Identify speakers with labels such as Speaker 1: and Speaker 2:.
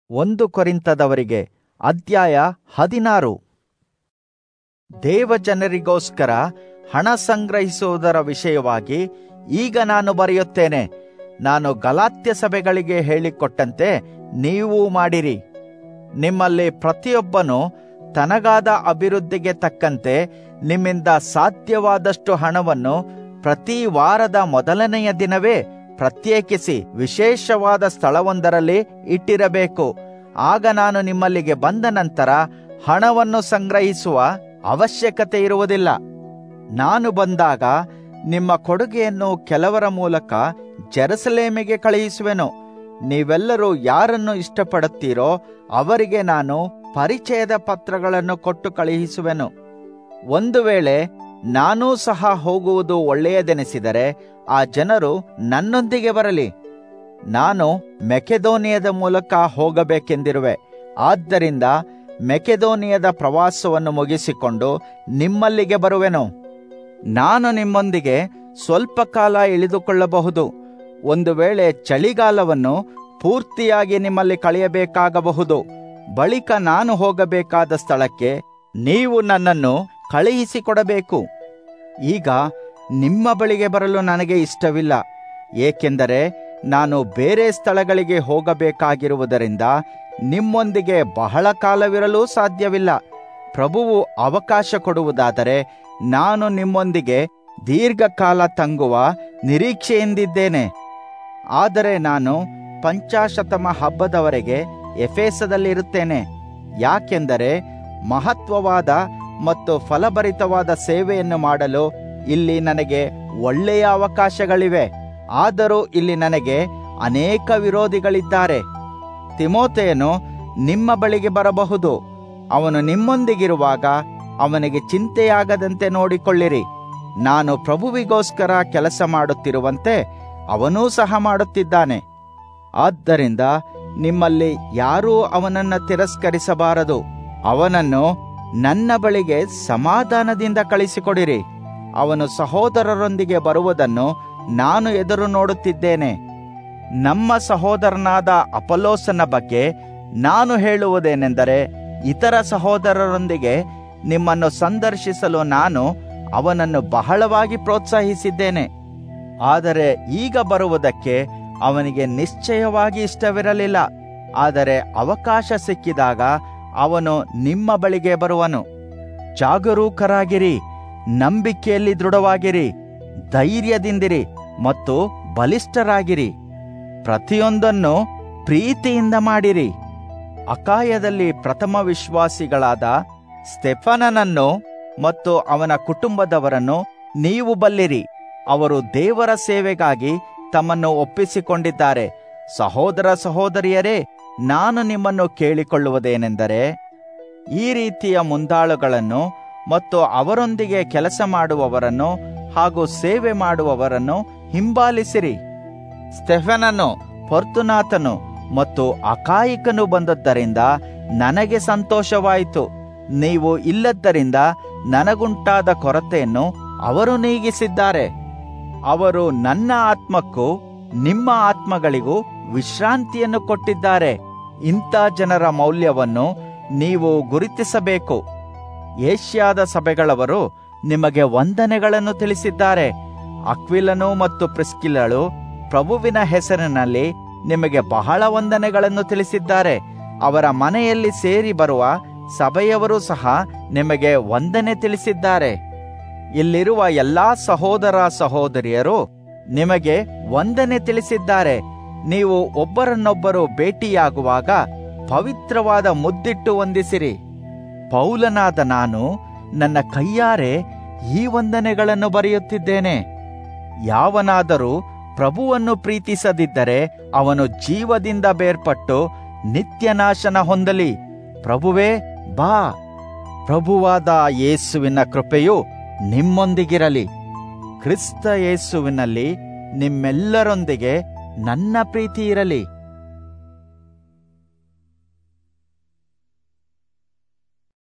Speaker 1: ಒಂದು ಕೊರಿಂತದವರಿಗೆ ಅಧ್ಯಾಯ ಹದಿನಾರು ದೇವಜನರಿಗೋಸ್ಕರ ಹಣ ಸಂಗ್ರಹಿಸುವುದರ ವಿಷಯವಾಗಿ ಈಗ ನಾನು ಬರೆಯುತ್ತೇನೆ ನಾನು ಗಲಾತ್ಯ ಸಭೆಗಳಿಗೆ ಹೇಳಿಕೊಟ್ಟಂತೆ ನೀವೂ ಮಾಡಿರಿ ನಿಮ್ಮಲ್ಲಿ ಪ್ರತಿಯೊಬ್ಬನು ತನಗಾದ ಅಭಿವೃದ್ಧಿಗೆ ತಕ್ಕಂತೆ ನಿಮ್ಮಿಂದ ಸಾಧ್ಯವಾದಷ್ಟು ಹಣವನ್ನು ಪ್ರತಿ ವಾರದ ಮೊದಲನೆಯ ದಿನವೇ ಪ್ರತ್ಯೇಕಿಸಿ ವಿಶೇಷವಾದ ಸ್ಥಳವೊಂದರಲ್ಲಿ ಇಟ್ಟಿರಬೇಕು ಆಗ ನಾನು ನಿಮ್ಮಲ್ಲಿಗೆ ಬಂದ ನಂತರ ಹಣವನ್ನು ಸಂಗ್ರಹಿಸುವ ಅವಶ್ಯಕತೆ ಇರುವುದಿಲ್ಲ ನಾನು ಬಂದಾಗ ನಿಮ್ಮ ಕೊಡುಗೆಯನ್ನು ಕೆಲವರ ಮೂಲಕ ಜೆರುಸಲೇಮಿಗೆ ಕಳುಹಿಸುವೆನು ನೀವೆಲ್ಲರೂ ಯಾರನ್ನು ಇಷ್ಟಪಡುತ್ತೀರೋ ಅವರಿಗೆ ನಾನು ಪರಿಚಯದ ಪತ್ರಗಳನ್ನು ಕೊಟ್ಟು ಕಳುಹಿಸುವೆನು ಒಂದು ವೇಳೆ ನಾನೂ ಸಹ ಹೋಗುವುದು ಒಳ್ಳೆಯದೆನಿಸಿದರೆ ಆ ಜನರು ನನ್ನೊಂದಿಗೆ ಬರಲಿ ನಾನು ಮೆಕೆದೋನಿಯದ ಮೂಲಕ ಹೋಗಬೇಕೆಂದಿರುವೆ ಆದ್ದರಿಂದ ಮೆಕೆದೋನಿಯದ ಪ್ರವಾಸವನ್ನು ಮುಗಿಸಿಕೊಂಡು ನಿಮ್ಮಲ್ಲಿಗೆ ಬರುವೆನು ನಾನು ನಿಮ್ಮೊಂದಿಗೆ ಸ್ವಲ್ಪ ಕಾಲ ಇಳಿದುಕೊಳ್ಳಬಹುದು ಒಂದು ವೇಳೆ ಚಳಿಗಾಲವನ್ನು ಪೂರ್ತಿಯಾಗಿ ನಿಮ್ಮಲ್ಲಿ ಕಳೆಯಬೇಕಾಗಬಹುದು ಬಳಿಕ ನಾನು ಹೋಗಬೇಕಾದ ಸ್ಥಳಕ್ಕೆ ನೀವು ನನ್ನನ್ನು ಕಳುಹಿಸಿಕೊಡಬೇಕು ಈಗ ನಿಮ್ಮ ಬಳಿಗೆ ಬರಲು ನನಗೆ ಇಷ್ಟವಿಲ್ಲ ಏಕೆಂದರೆ ನಾನು ಬೇರೆ ಸ್ಥಳಗಳಿಗೆ ಹೋಗಬೇಕಾಗಿರುವುದರಿಂದ ನಿಮ್ಮೊಂದಿಗೆ ಬಹಳ ಕಾಲವಿರಲು ಸಾಧ್ಯವಿಲ್ಲ ಪ್ರಭುವು ಅವಕಾಶ ಕೊಡುವುದಾದರೆ ನಾನು ನಿಮ್ಮೊಂದಿಗೆ ದೀರ್ಘಕಾಲ ತಂಗುವ ನಿರೀಕ್ಷೆಯಿಂದಿದ್ದೇನೆ ಆದರೆ ನಾನು ಪಂಚಾಶತಮ ಹಬ್ಬದವರೆಗೆ ಎಫೇಸದಲ್ಲಿರುತ್ತೇನೆ ಯಾಕೆಂದರೆ ಮಹತ್ವವಾದ ಮತ್ತು ಫಲಭರಿತವಾದ ಸೇವೆಯನ್ನು ಮಾಡಲು ಇಲ್ಲಿ ನನಗೆ ಒಳ್ಳೆಯ ಅವಕಾಶಗಳಿವೆ ಆದರೂ ಇಲ್ಲಿ ನನಗೆ ಅನೇಕ ವಿರೋಧಿಗಳಿದ್ದಾರೆ ತಿಮೋತೆಯನು ನಿಮ್ಮ ಬಳಿಗೆ ಬರಬಹುದು ಅವನು ನಿಮ್ಮೊಂದಿಗಿರುವಾಗ ಅವನಿಗೆ ಚಿಂತೆಯಾಗದಂತೆ ನೋಡಿಕೊಳ್ಳಿರಿ ನಾನು ಪ್ರಭುವಿಗೋಸ್ಕರ ಕೆಲಸ ಮಾಡುತ್ತಿರುವಂತೆ ಅವನೂ ಸಹ ಮಾಡುತ್ತಿದ್ದಾನೆ ಆದ್ದರಿಂದ ನಿಮ್ಮಲ್ಲಿ ಯಾರೂ ಅವನನ್ನು ತಿರಸ್ಕರಿಸಬಾರದು ಅವನನ್ನು ನನ್ನ ಬಳಿಗೆ ಸಮಾಧಾನದಿಂದ ಕಳಿಸಿಕೊಡಿರಿ ಅವನು ಸಹೋದರರೊಂದಿಗೆ ಬರುವುದನ್ನು ನಾನು ಎದುರು ನೋಡುತ್ತಿದ್ದೇನೆ ನಮ್ಮ ಸಹೋದರನಾದ ಅಪಲೋಸನ ಬಗ್ಗೆ ನಾನು ಹೇಳುವುದೇನೆಂದರೆ ಇತರ ಸಹೋದರರೊಂದಿಗೆ ನಿಮ್ಮನ್ನು ಸಂದರ್ಶಿಸಲು ನಾನು ಅವನನ್ನು ಬಹಳವಾಗಿ ಪ್ರೋತ್ಸಾಹಿಸಿದ್ದೇನೆ ಆದರೆ ಈಗ ಬರುವುದಕ್ಕೆ ಅವನಿಗೆ ನಿಶ್ಚಯವಾಗಿ ಇಷ್ಟವಿರಲಿಲ್ಲ ಆದರೆ ಅವಕಾಶ ಸಿಕ್ಕಿದಾಗ ಅವನು ನಿಮ್ಮ ಬಳಿಗೆ ಬರುವನು ಜಾಗರೂಕರಾಗಿರಿ ನಂಬಿಕೆಯಲ್ಲಿ ದೃಢವಾಗಿರಿ ಧೈರ್ಯದಿಂದಿರಿ ಮತ್ತು ಬಲಿಷ್ಠರಾಗಿರಿ ಪ್ರತಿಯೊಂದನ್ನು ಪ್ರೀತಿಯಿಂದ ಮಾಡಿರಿ ಅಕಾಯದಲ್ಲಿ ಪ್ರಥಮ ವಿಶ್ವಾಸಿಗಳಾದ ಸ್ಟೆಫನನನ್ನು ಮತ್ತು ಅವನ ಕುಟುಂಬದವರನ್ನು ನೀವು ಬಲ್ಲಿರಿ ಅವರು ದೇವರ ಸೇವೆಗಾಗಿ ತಮ್ಮನ್ನು ಒಪ್ಪಿಸಿಕೊಂಡಿದ್ದಾರೆ ಸಹೋದರ ಸಹೋದರಿಯರೇ ನಾನು ನಿಮ್ಮನ್ನು ಕೇಳಿಕೊಳ್ಳುವುದೇನೆಂದರೆ ಈ ರೀತಿಯ ಮುಂದಾಳುಗಳನ್ನು ಮತ್ತು ಅವರೊಂದಿಗೆ ಕೆಲಸ ಮಾಡುವವರನ್ನು ಹಾಗೂ ಸೇವೆ ಮಾಡುವವರನ್ನು ಹಿಂಬಾಲಿಸಿರಿ ಸ್ಟೆಫನನು ಪೊರ್ತುನಾಥನು ಮತ್ತು ಅಕಾಯಿಕನು ಬಂದದ್ದರಿಂದ ನನಗೆ ಸಂತೋಷವಾಯಿತು ನೀವು ಇಲ್ಲದ್ದರಿಂದ ನನಗುಂಟಾದ ಕೊರತೆಯನ್ನು ಅವರು ನೀಗಿಸಿದ್ದಾರೆ ಅವರು ನನ್ನ ಆತ್ಮಕ್ಕೂ ನಿಮ್ಮ ಆತ್ಮಗಳಿಗೂ ವಿಶ್ರಾಂತಿಯನ್ನು ಕೊಟ್ಟಿದ್ದಾರೆ ಇಂಥ ಜನರ ಮೌಲ್ಯವನ್ನು ನೀವು ಗುರುತಿಸಬೇಕು ಏಷ್ಯಾದ ಸಭೆಗಳವರು ನಿಮಗೆ ವಂದನೆಗಳನ್ನು ತಿಳಿಸಿದ್ದಾರೆ ಅಕ್ವಿಲನು ಮತ್ತು ಪ್ರಿಸ್ಕಿಲಳು ಪ್ರಭುವಿನ ಹೆಸರಿನಲ್ಲಿ ನಿಮಗೆ ಬಹಳ ವಂದನೆಗಳನ್ನು ತಿಳಿಸಿದ್ದಾರೆ ಅವರ ಮನೆಯಲ್ಲಿ ಸೇರಿ ಬರುವ ಸಭೆಯವರು ಸಹ ನಿಮಗೆ ವಂದನೆ ತಿಳಿಸಿದ್ದಾರೆ ಇಲ್ಲಿರುವ ಎಲ್ಲಾ ಸಹೋದರ ಸಹೋದರಿಯರು ನಿಮಗೆ ವಂದನೆ ತಿಳಿಸಿದ್ದಾರೆ ನೀವು ಒಬ್ಬರನ್ನೊಬ್ಬರು ಭೇಟಿಯಾಗುವಾಗ ಪವಿತ್ರವಾದ ಮುದ್ದಿಟ್ಟು ವಂದಿಸಿರಿ ಪೌಲನಾದ ನಾನು ನನ್ನ ಕೈಯಾರೆ ಈ ವಂದನೆಗಳನ್ನು ಬರೆಯುತ್ತಿದ್ದೇನೆ ಯಾವನಾದರೂ ಪ್ರಭುವನ್ನು ಪ್ರೀತಿಸದಿದ್ದರೆ ಅವನು ಜೀವದಿಂದ ಬೇರ್ಪಟ್ಟು ನಿತ್ಯನಾಶನ ಹೊಂದಲಿ ಪ್ರಭುವೇ ಬಾ ಪ್ರಭುವಾದ ಯೇಸುವಿನ ಕೃಪೆಯು ನಿಮ್ಮೊಂದಿಗಿರಲಿ ಕ್ರಿಸ್ತ ಯೇಸುವಿನಲ್ಲಿ ನಿಮ್ಮೆಲ್ಲರೊಂದಿಗೆ ನನ್ನ ಪ್ರೀತಿ ಇರಲಿ